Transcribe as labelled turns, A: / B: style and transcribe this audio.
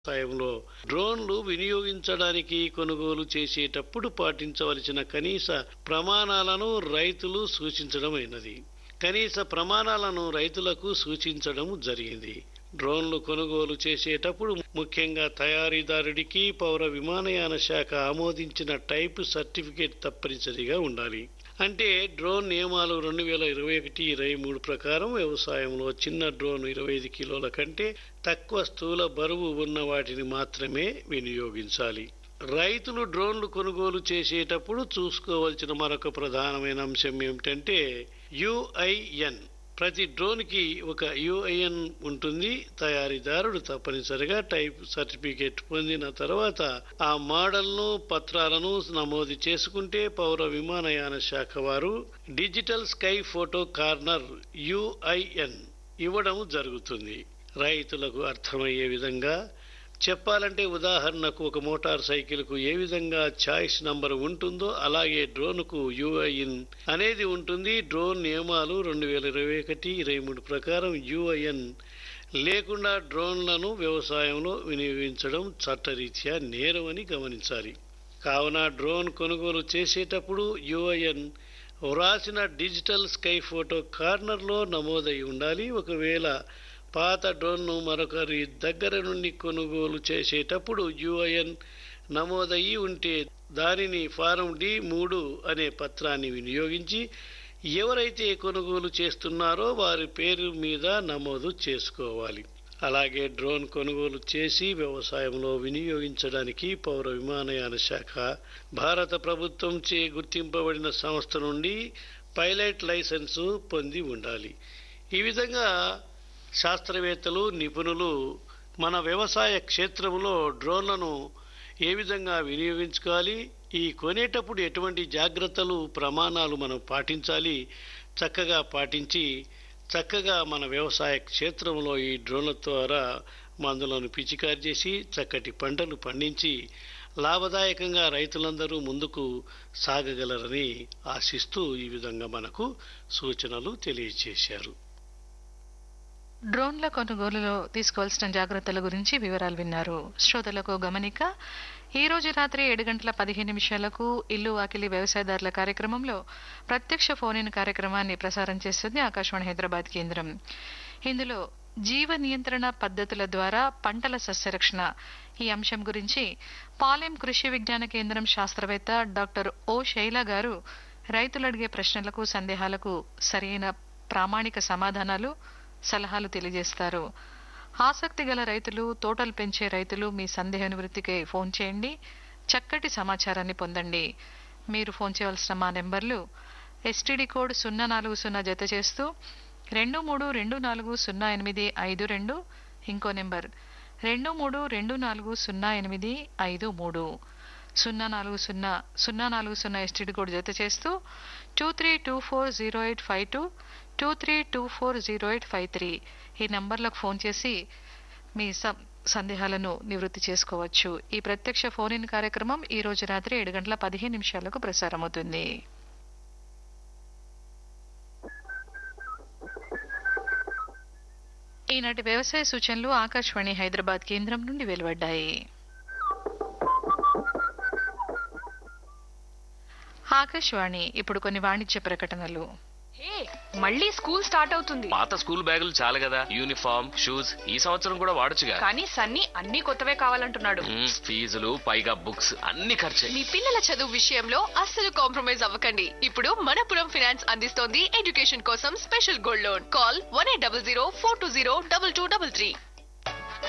A: వ్యవసాయంలో డ్రోన్లు వినియోగించడానికి కొనుగోలు చేసేటప్పుడు పాటించవలసిన కనీస ప్రమాణాలను రైతులు సూచించడమైనది కనీస ప్రమాణాలను రైతులకు సూచించడం జరిగింది డ్రోన్లు కొనుగోలు చేసేటప్పుడు ముఖ్యంగా తయారీదారుడికి పౌర విమానయాన శాఖ ఆమోదించిన టైప్ సర్టిఫికేట్ తప్పనిసరిగా ఉండాలి అంటే డ్రోన్ నియమాలు రెండు వేల ఇరవై ఒకటి ఇరవై మూడు ప్రకారం వ్యవసాయంలో చిన్న డ్రోన్ ఇరవై ఐదు కిలోల కంటే తక్కువ స్థూల బరువు ఉన్న వాటిని మాత్రమే వినియోగించాలి రైతులు డ్రోన్లు కొనుగోలు చేసేటప్పుడు చూసుకోవాల్సిన మరొక ప్రధానమైన అంశం ఏమిటంటే యుఐఎన్ ప్రతి డ్రోన్కి ఒక యుఐఎన్ ఉంటుంది తయారీదారుడు తప్పనిసరిగా టైప్ సర్టిఫికేట్ పొందిన తర్వాత ఆ మోడల్ను పత్రాలను నమోదు చేసుకుంటే పౌర విమానయాన శాఖ వారు digital sky photo corner UIN ఇవ్వడం జరుగుతుంది రైతులకు అర్థమయ్యే విధంగా చెప్పాలంటే ఉదాహరణకు ఒక మోటార్ సైకిల్కు ఏ విధంగా ఛాయిస్ నంబర్ ఉంటుందో అలాగే డ్రోన్కు యుఐఎన్ అనేది ఉంటుంది డ్రోన్ నియమాలు రెండు వేల ఇరవై ఒకటి ఇరవై మూడు ప్రకారం యుఐఎన్ లేకుండా డ్రోన్లను వ్యవసాయంలో వినియోగించడం చట్టరీత్యా నేరమని గమనించాలి కావున డ్రోన్ కొనుగోలు చేసేటప్పుడు యుఐఎన్ వ్రాసిన డిజిటల్ స్కై ఫోటో కార్నర్లో నమోదై ఉండాలి ఒకవేళ పాత డ్రోన్ను మరొకరి దగ్గర నుండి కొనుగోలు చేసేటప్పుడు యుఐఎన్ నమోదయ్యి ఉంటే దానిని ఫారం డి మూడు అనే పత్రాన్ని వినియోగించి ఎవరైతే కొనుగోలు చేస్తున్నారో వారి పేరు మీద నమోదు చేసుకోవాలి అలాగే డ్రోన్ కొనుగోలు చేసి వ్యవసాయంలో వినియోగించడానికి పౌర విమానయాన శాఖ భారత ప్రభుత్వం చే గుర్తింపబడిన సంస్థ నుండి పైలట్ లైసెన్సు పొంది ఉండాలి ఈ విధంగా శాస్త్రవేత్తలు నిపుణులు మన వ్యవసాయ క్షేత్రంలో డ్రోన్లను ఏ విధంగా వినియోగించుకోవాలి ఈ కొనేటప్పుడు ఎటువంటి జాగ్రత్తలు ప్రమాణాలు మనం పాటించాలి చక్కగా పాటించి చక్కగా మన వ్యవసాయ క్షేత్రంలో ఈ డ్రోన్ల ద్వారా మందులను పిచికారి చేసి చక్కటి పంటలు పండించి లాభదాయకంగా రైతులందరూ ముందుకు సాగగలరని ఆశిస్తూ ఈ విధంగా మనకు సూచనలు తెలియజేశారు
B: డ్రోన్ల కొనుగోలులో తీసుకోవాల్సిన జాగ్రత్తల గురించి వివరాలు విన్నారు శ్రోతలకు గమనిక ఈ రోజు రాత్రి ఏడు గంటల పదిహేను నిమిషాలకు ఇల్లు వాకిలి వ్యవసాయదారుల కార్యక్రమంలో ప్రత్యక్ష ఫోన్ ఇన్ కార్యక్రమాన్ని ప్రసారం చేస్తుంది ఆకాశవాణి హైదరాబాద్ కేంద్రం ఇందులో జీవ నియంత్రణ పద్ధతుల ద్వారా పంటల సస్యరక్షణ ఈ అంశం గురించి పాలెం కృషి విజ్ఞాన కేంద్రం శాస్త్రవేత్త డాక్టర్ ఓ శైల గారు రైతులు అడిగే ప్రశ్నలకు సందేహాలకు సరైన ప్రామాణిక సమాధానాలు సలహాలు తెలియజేస్తారు ఆసక్తి గల రైతులు తోటలు పెంచే రైతులు మీ సందేహ నివృత్తికై ఫోన్ చేయండి చక్కటి సమాచారాన్ని పొందండి మీరు ఫోన్ చేయవలసిన మా నెంబర్లు ఎస్టీడీ కోడ్ సున్నా నాలుగు సున్నా జత చేస్తూ రెండు మూడు రెండు నాలుగు సున్నా ఎనిమిది ఐదు రెండు ఇంకో నెంబర్ రెండు మూడు రెండు నాలుగు సున్నా ఎనిమిది ఐదు మూడు సున్నా నాలుగు సున్నా సున్నా నాలుగు సున్నా ఎస్టీడీ కోడ్ జత చేస్తూ two three two four zero eight five two two three two four zero eight five three ఈ నంబర్లకు ఫోన్ చేసి మీ సందేహాలను నివృత్తి చేసుకోవచ్చు ఈ ప్రత్యక్ష ఫోన్ ఇన్ కార్యక్రమం ఈ రోజు రాత్రి ఏడు గంటల పదిహేను నిమిషాలకు ప్రసారమవుతుంది ఈనాటి వ్యవసాయ సూచనలు ఆకాశవాణి హైదరాబాద్ కేంద్రం నుండి వెలువడ్డాయి ఆకాశవాణి ఇప్పుడు కొన్ని వాణిజ్య ప్రకటనలు
C: హే మళ్ళీ స్కూల్ స్టార్ట్ అవుతుంది
D: పాత స్కూల్ బ్యాగులు చాలు కదా యూనిఫామ్ షూస్ ఈ సంవత్సరం కూడా వాడొచ్చుగా
C: కానీ సన్నీ అన్ని కొత్తవే కావాలంటున్నాడు
D: మ్మ్, ఫీజులు పైగా బుక్స్ అన్ని ఖర్చే
E: మీ పిల్లల చదువు విషయంలో అస్సలు కాంప్రమైజ్ అవ్వకండి ఇప్పుడు మనపురం ఫైనాన్స్ అందిస్తోంది ఎడ్యుకేషన్ కోసం special gold loan call one eight double zero four two zero double two double three